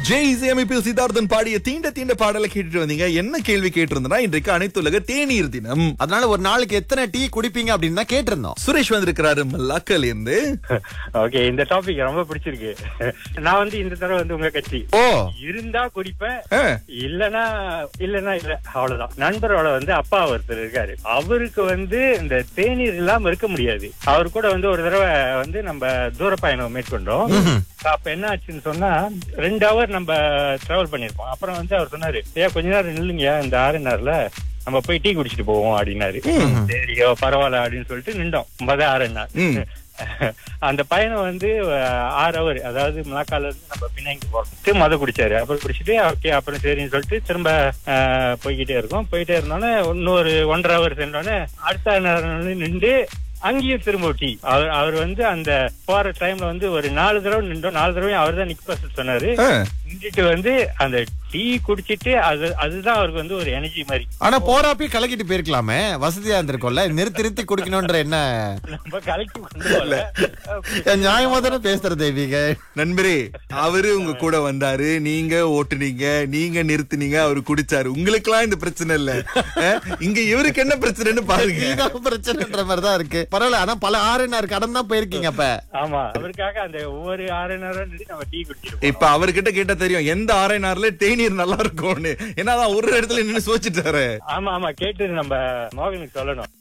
ஜெய் இசையமைப்பில் சித்தார்த்தன் பாடிய தீண்ட தீண்ட பாடலை கேட்டுட்டு வந்தீங்க என்ன கேள்வி கேட்டிருந்தனா இன்றைக்கு அனைத்துலக தேநீர் தினம் அதனால ஒரு நாளுக்கு எத்தனை டீ குடிப்பீங்க அப்படின்னு தான் கேட்டிருந்தோம் சுரேஷ் வந்திருக்கிறாரு மல்லாக்கல் இருந்து ஓகே இந்த டாபிக் ரொம்ப பிடிச்சிருக்கு நான் வந்து இந்த தடவை வந்து உங்க கட்சி ஓ இருந்தா குடிப்பேன் ஆ, இல்லனா இல்லனா இல்ல அவ்வளவுதான் நண்பரோட வந்து அப்பா ஒருத்தர் இருக்காரு அவருக்கு வந்து இந்த தேநீர் இல்லாம இருக்க முடியாது அவர் கூட வந்து ஒரு தடவை வந்து நம்ம தூர பயணம் மேற்கொண்டோம் அப்ப என்ன ஆச்சுன்னு சொன்னா ரெண்டு ஹவர் நம்ம டிராவல் பண்ணிருப்போம் அப்புறம் வந்து அவர் சொன்னாரு ஏன் கொஞ்ச நேரம் நில்லுங்க இந்த ஆர்என்ஆர்ல நம்ம போய் டீ குடிச்சிட்டு போவோம் அப்படின்னாரு சரியோ பரவாயில்ல அப்படின்னு சொல்லிட்டு நின்றோம் மொத ஆர்என்ஆர் ம். அந்த பயணம் வந்து அஹ், ஆறு அவர் அதாவது மலாக்கால இருந்து நம்ம பின்னாங்கி போறோம் மொத குடிச்சாரு அப்புறம் குடிச்சிட்டு ஓகே அப்புறம் சரின்னு சொல்லிட்டு திரும்ப அஹ், போய்கிட்டே இருக்கோம் போயிட்டே இருந்தோன்னே இன்னொரு ஒன்றரை ஹவர் சென்றோன்னே அடுத்த நேரம் நின்று அங்கேயும் திரும்ப டீ அவர் அவர் வந்து அந்த போற டைம்ல வந்து ஒரு நாலு தடவை நின்றோம் நாலு தடவை அவர் தான் நிக்க சொன்னாரு ஆ. நின்றுட்டு வந்து அந்த டீ குடிச்சிட்டு அது அதுதான் அவருக்கு வந்து ஒரு எனர்ஜி மாதிரி ஆனா போறாப்பே கலக்கிட்டு போயிருக்கலாமே வசதியா இருந்திருக்கும்ல நிறுத்தி நிறுத்தி குடிக்கணும்ன்ற என்ன நம்ம கலக்கி கொண்டு போகல நியாயமா தானே பேசுற தேவிக நண்பரே அவரு உங்க கூட வந்தாரு நீங்க ஓட்டுனீங்க நீங்க நிறுத்துனீங்க அவரு குடிச்சாரு உங்களுக்கெல்லாம் இந்த பிரச்சனை இல்ல ஆ, இங்க இவருக்கு என்ன பிரச்சனைன்னு பாருங்க இதுதான் பிரச்சனைன்ற மாதிரி தான் இருக்கு பரவாயில்ல ஆனா பல ஆறுனார் கடன் தான் போயிருக்கீங்க அப்ப ஆமா அவருக்காக அந்த ஒவ்வொரு ஆறு நேரம் நம்ம டீ குடிச்சிருப்போம் இப்ப அவர்கிட்ட கேட்டா தெரியும் எந்த ஆரைநார்ல தேநீர் நல்லா இருக்கும்னு ஏன்னா அதான் ஒரு இடத்துல நின்னு சோச்சிட்டாரு ஆமா ஆமா கேட்டு நம்ம மோகனுக்கு சொல்லணும்